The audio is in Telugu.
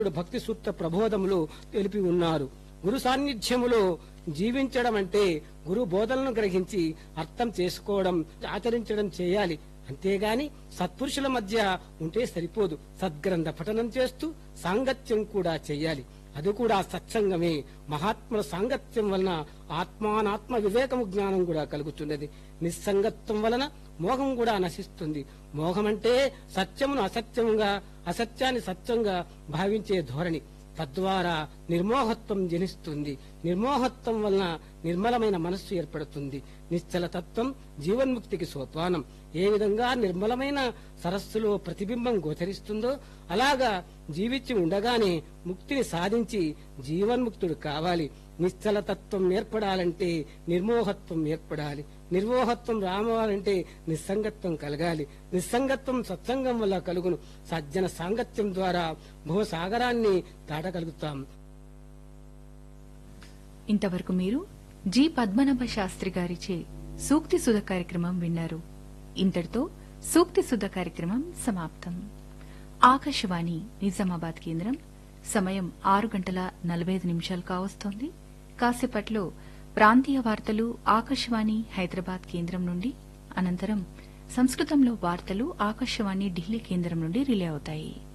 భక్తి సూత్ర ప్రబోధములు తెలిపి ఉన్నారు గురు సాన్నిధ్యములో జీవించడం అంటే గురు బోధనను గ్రహించి అర్థం చేసుకోవడం ఆచరించడం చేయాలి అంతేగాని సత్పురుషుల మధ్య ఉంటే సరిపోదు సద్గ్రంథ పఠనం చేస్తూ సాంగత్యం కూడా చేయాలి అది కూడా సత్సంగమే మహాత్ముల సాంగత్యం వలన ఆత్మానాత్మ వివేకము జ్ఞానం కూడా కలుగుతున్నది నిస్సంగత్వం వలన మోహం కూడా నశిస్తుంది మోహం అంటే సత్యమును అసత్యముగా అసత్యాన్ని సత్యంగా భావించే ధోరణి తద్వారా నిర్మోహత్వం జనిస్తుంది నిర్మోహత్వం వలన నిర్మలమైన మనస్సు ఏర్పడుతుంది నిశ్చల తత్వం జీవన్ముక్తికి సోపానం ఏ విధంగా నిర్మలమైన సరస్సులో ప్రతిబింబం గోచరిస్తుందో అలాగా జీవించి ఉండగానే ముక్తిని సాధించి జీవన్ముక్తుడు కావాలి నిశ్చల తత్వం ఏర్పడాలంటే నిర్మోహత్వం ఏర్పడాలి నిర్మోహత్వం రావాలంటే నిస్సంగత్వం కలగాలి నిస్సంగత్వం సత్సంగం వల్ల కలుగును సజ్జన సాంగత్యం ద్వారా భూసాగరాన్ని దాటగలుగుతాం ఇంతవరకు మీరు జి పద్మనాభ శాస్త్రి గారిచే సూక్తి సుధ కార్యక్రమం విన్నారు ఇంతటితో సూక్తి సుధ కార్యక్రమం సమాప్తం ఆకాశవాణి నిజామాబాద్ కేంద్రం సమయం ఆరు గంటల నలభై ఐదు నిమిషాలు కావస్తోంది కాసేపట్లో ప్రాంతీయ వార్తలు ఆకాశవాణి హైదరాబాద్ కేంద్రం నుండి అనంతరం సంస్కృతంలో వార్తలు ఆకాశవాణి ఢిల్లీ కేంద్రం నుండి రిలే అవుతాయి